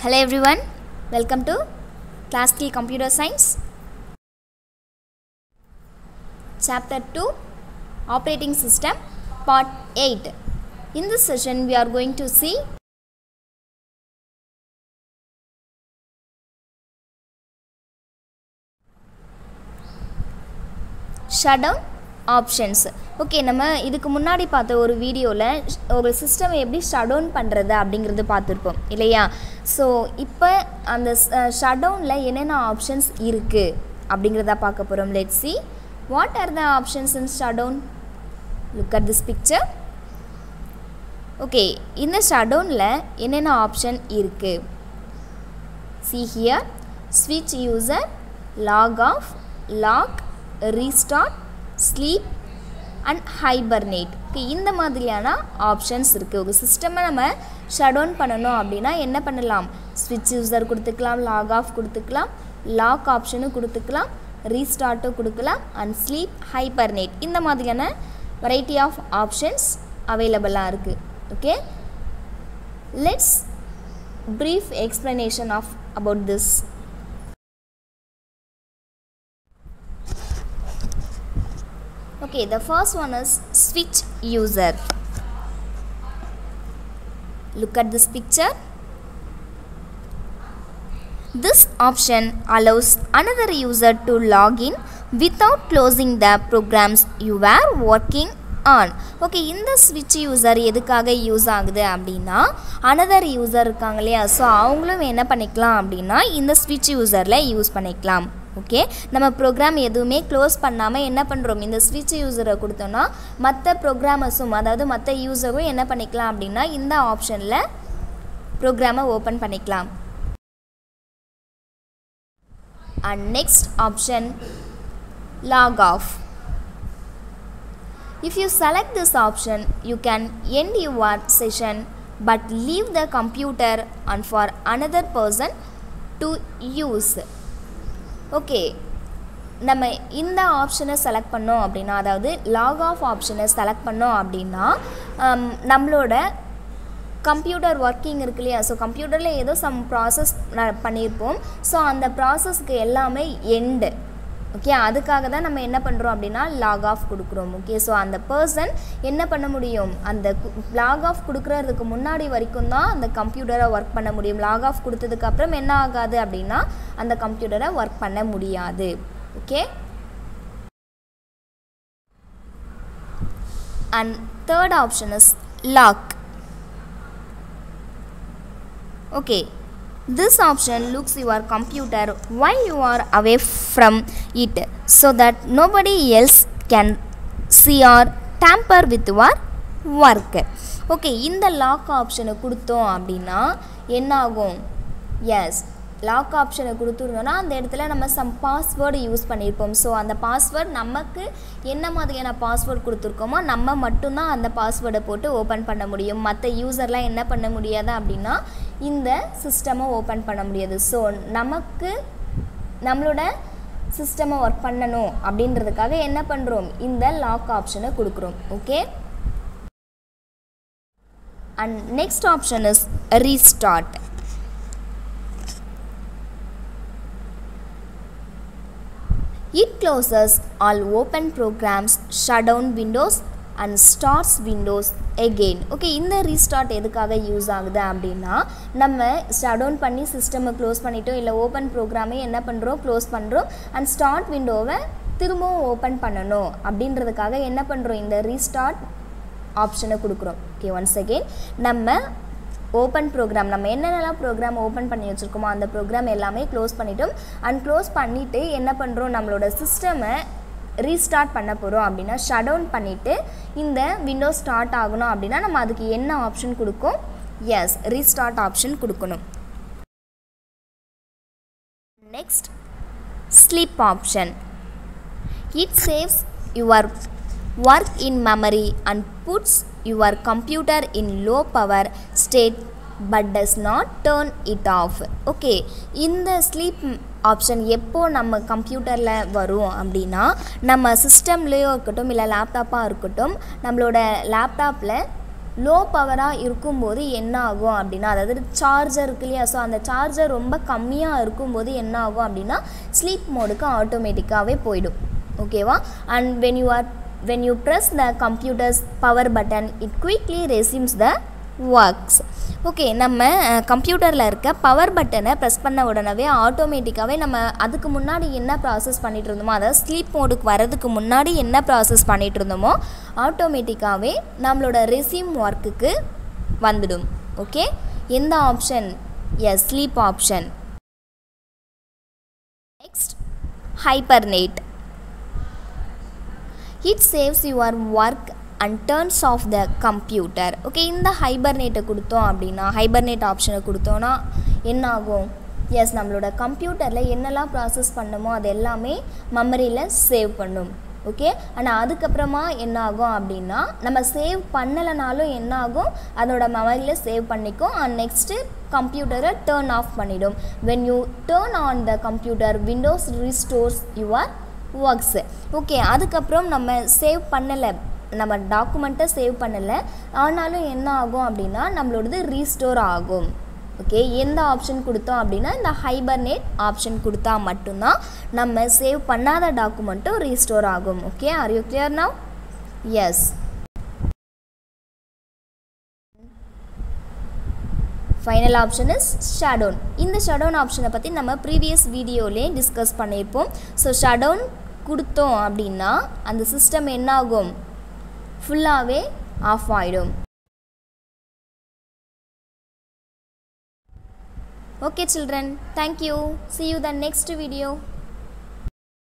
Hello everyone, welcome to Classical Computer Science. Chapter 2 Operating System Part 8. In this session, we are going to see shutdown options okay நம்ம இதுக்கு முன்னாடி பார்த்த ஒரு வீடியோவில் ஒரு system எப்படி ஷட் டவுன் பண்ணுறது அப்படிங்கிறது பார்த்துருப்போம் இல்லையா ஸோ இப்போ அந்த ஷட் டவுனில் என்னென்ன ஆப்ஷன்ஸ் இருக்குது அப்படிங்கிறத பார்க்க போகிறோம் let see what are the options in shut down look at this picture okay இந்த ஷட் டவுனில் என்னென்ன ஆப்ஷன் இருக்குது சி ஹியர் ஸ்விட்ச் user log off lock restart sleep and hibernate okay இந்த மாதிரியான ஆப்ஷன்ஸ் இருக்குது ஒரு சிஸ்டமை நம்ம ஷட் டவுன் பண்ணணும் அப்படின்னா என்ன பண்ணலாம் ஸ்விட்ச் யூசர் கொடுத்துக்கலாம் லாக் ஆஃப் கொடுத்துக்கலாம் லாக் ஆப்ஷனும் கொடுத்துக்கலாம் ரீஸ்டார்ட்டும் கொடுக்கலாம் அண்ட் ஸ்லீப் ஹைபர்னேட் இந்த மாதிரியான வெரைட்டி ஆஃப் ஆப்ஷன்ஸ் அவைலபிளாக இருக்குது okay let's brief explanation of about this okay the first one is switch user look at this picture this option allows another user to log in without closing the programs you were working on okay இந்த ஸ்விட்ச் user எதுக்காக use ஆகுது அப்படின்னா another user இருக்காங்க இல்லையா so அவங்களும் என்ன பண்ணிக்கலாம் அப்படின்னா இந்த ஸ்விட்ச் யூசரில் யூஸ் பண்ணிக்கலாம் ஓகே நம்ம ப்ரோக்ராம் எதுவுமே க்ளோஸ் பண்ணாமல் என்ன பண்ணுறோம் இந்த ஸ்விட்ச் யூசரை கொடுத்தோன்னா மற்ற ப்ரோக்ராமர்ஸும் அதாவது மற்ற யூசரும் என்ன பண்ணிக்கலாம் அப்படின்னா இந்த ஆப்ஷனில் ப்ரோக்ராமை ஓப்பன் பண்ணிக்கலாம் and next option log off If you select this option, you can end your session but leave the computer on for another person to use. Okay நம்ம இந்த ஆப்ஷனை செலக்ட் பண்ணோம் அப்படின்னா அதாவது லாக் ஆஃப் ஆப்ஷனை செலக்ட் பண்ணோம் அப்படின்னா நம்மளோட கம்ப்யூட்டர் ஒர்க்கிங் இருக்கு இல்லையா ஸோ கம்ப்யூட்டரில் ஏதோ சம் ப்ராசஸ் பண்ணியிருப்போம் ஸோ அந்த ப்ராசஸ்க்கு எல்லாமே எண்டு ஓகே அதுக்காக தான் நம்ம என்ன பண்ணுறோம் அப்படின்னா லாக் ஆஃப் கொடுக்குறோம் ஓகே ஸோ அந்த பர்சன் என்ன பண்ண முடியும் அந்த லாக் ஆஃப் கொடுக்குறதுக்கு முன்னாடி வரைக்கும் தான் அந்த கம்ப்யூட்டரை ஒர்க் பண்ண முடியும் லாக் ஆஃப் கொடுத்ததுக்கப்புறம் என்ன ஆகாது அப்படின்னா அந்த கம்ப்யூட்டரை ஒர்க் பண்ண முடியாது okay and third option is lock okay This option looks your computer while you are away from it so that nobody else can see or tamper with your work. Okay இந்த lock ஆப்ஷனை கொடுத்தோம் அப்படின்னா என்ன ஆகும் S lock ஆப்ஷனை கொடுத்துருந்தோன்னா அந்த இடத்துல நம்ம சம் பாஸ்வேர்டு யூஸ் பண்ணியிருப்போம் ஸோ அந்த பாஸ்வேர்ட் நமக்கு என்ன மாதிரியான பாஸ்வேர்ட் கொடுத்துருக்கோமோ நம்ம மட்டும்தான் அந்த பாஸ்வேர்டை போட்டு ஓப்பன் பண்ண முடியும் மற்ற யூசர்லாம் என்ன பண்ண முடியாது அப்படின்னா இந்த சிஸ்டமை ஓப்பன் பண்ண முடியாது ஸோ நமக்கு நம்மளோட சிஸ்டமை ஒர்க் பண்ணணும் அப்படின்றதுக்காக என்ன பண்ணுறோம் இந்த லாக் ஆப்ஷனை கொடுக்குறோம் okay and next option is restart It closes all open programs, shut down windows and starts Windows again okay இந்த ரீஸ்டார்ட் எதுக்காக யூஸ் ஆகுது அப்படின்னா நம்ம ஷட் டவுன் பண்ணி சிஸ்டமை க்ளோஸ் பண்ணிட்டோம் இல்லை ஓப்பன் ப்ரோக்ராமே என்ன பண்ணுறோம் க்ளோஸ் பண்ணுறோம் அண்ட் ஸ்டார்ட் விண்டோவை திரும்பவும் ஓப்பன் பண்ணணும் அப்படின்றதுக்காக என்ன பண்ணுறோம் இந்த ரீஸ்டார்ட் ஆப்ஷனை கொடுக்குறோம் ஓகே ஒன்ஸ் அகெயின் நம்ம ஓப்பன் ப்ரோக்ராம் நம்ம என்னென்னலாம் ப்ரோக்ராம் ஓப்பன் பண்ணி வச்சுருக்கோமோ அந்த ப்ரோக்ராம் எல்லாமே க்ளோஸ் பண்ணிட்டோம் அண்ட் க்ளோஸ் பண்ணிவிட்டு என்ன பண்ணுறோம் நம்மளோட சிஸ்டமை ரீஸ்டார்ட் பண்ண போகிறோம் அப்படின்னா ஷட் டவுன் பண்ணிவிட்டு இந்த விண்டோ ஸ்டார்ட் ஆகணும் அப்படின்னா நம்ம அதுக்கு என்ன ஆப்ஷன் கொடுக்கும் எஸ் ரீஸ்டார்ட் ஆப்ஷன் கொடுக்கணும் next sleep option it saves your work in memory and puts your computer in low power state but does not turn it off okay இந்த ஸ்லீப் ஆப்ஷன் எப்போ நம்ம கம்ப்யூட்டரில் வரும் அப்படின்னா நம்ம சிஸ்டம்லேயோ இருக்கட்டும் இல்லை லேப்டாப்பாக இருக்கட்டும் நம்மளோட லேப்டாப்பில் லோ பவராக இருக்கும்போது என்ன ஆகும் அப்படின்னா அதாவது சார்ஜர் இருக்கு இல்லையா ஸோ அந்த சார்ஜர் ரொம்ப கம்மியாக இருக்கும்போது என்ன ஆகும் அப்படின்னா ஸ்லீப் மோடுக்கு ஆட்டோமேட்டிக்காகவே போயிடும் ஓகேவா and when you are when you press the computer's power button it quickly resumes the works okay நம்ம கம்ப்யூட்டரில் இருக்க பவர் பட்டனை ப்ரெஸ் பண்ண உடனே ஆட்டோமேட்டிக்காகவே நம்ம அதுக்கு முன்னாடி என்ன ப்ராசஸ் பண்ணிகிட்டு இருந்தோமோ அதாவது ஸ்லீப் மோடுக்கு வரதுக்கு முன்னாடி என்ன ப்ராசஸ் பண்ணிகிட்டு இருந்தோமோ ஆட்டோமேட்டிக்காகவே நம்மளோட ரெசியூம் ஒர்க்குக்கு வந்துடும் ஓகே எந்த option yes sleep option next hibernate it saves your work and turns off the computer okay இந்த ஹைபர்நேட்டை கொடுத்தோம் அப்படின்னா ஹைபர்நேட் ஆப்ஷனை கொடுத்தோன்னா என்ன ஆகும் எஸ் நம்மளோட கம்ப்யூட்டரில் என்னெல்லாம் ப்ராசஸ் பண்ணமோ அது எல்லாமே மெமரியில் சேவ் பண்ணும் ஓகே ஆனால் அதுக்கப்புறமா என்ன ஆகும் அப்படின்னா நம்ம சேவ் பண்ணலைனாலும் என்ன ஆகும் அதோட மெமரியில் சேவ் பண்ணிக்கும் அண்ட் நெக்ஸ்ட்டு கம்ப்யூட்டரை டேர்ன் ஆஃப் பண்ணிடும் when you turn on the computer Windows restores your works okay அதுக்கப்புறம் நம்ம சேவ் பண்ணலை நம்ம டாக்குமெண்ட்டை சேவ் பண்ணலை ஆனாலும் என்ன ஆகும் அப்படின்னா நம்மளோடது ரீஸ்டோர் ஆகும் ஓகே எந்த ஆப்ஷன் கொடுத்தோம் அப்படின்னா இந்த ஹைபர்நேட் ஆப்ஷன் கொடுத்தா மட்டும்தான் நம்ம சேவ் பண்ணாத டாக்குமெண்ட்டும் ரீஸ்டோர் ஆகும் okay are you clear now yes final option is shutdown இந்த ஷடவுன் ஆப்ஷனை பற்றி நம்ம ப்ரீவியஸ் வீடியோலேயே டிஸ்கஸ் பண்ணியிருப்போம் ஸோ ஷடவுன் கொடுத்தோம் அப்படின்னா அந்த சிஸ்டம் என்ன ஆகும் ஃபுல்லாகவே ஆஃப் ஆகிடும் okay children thank you see you the next video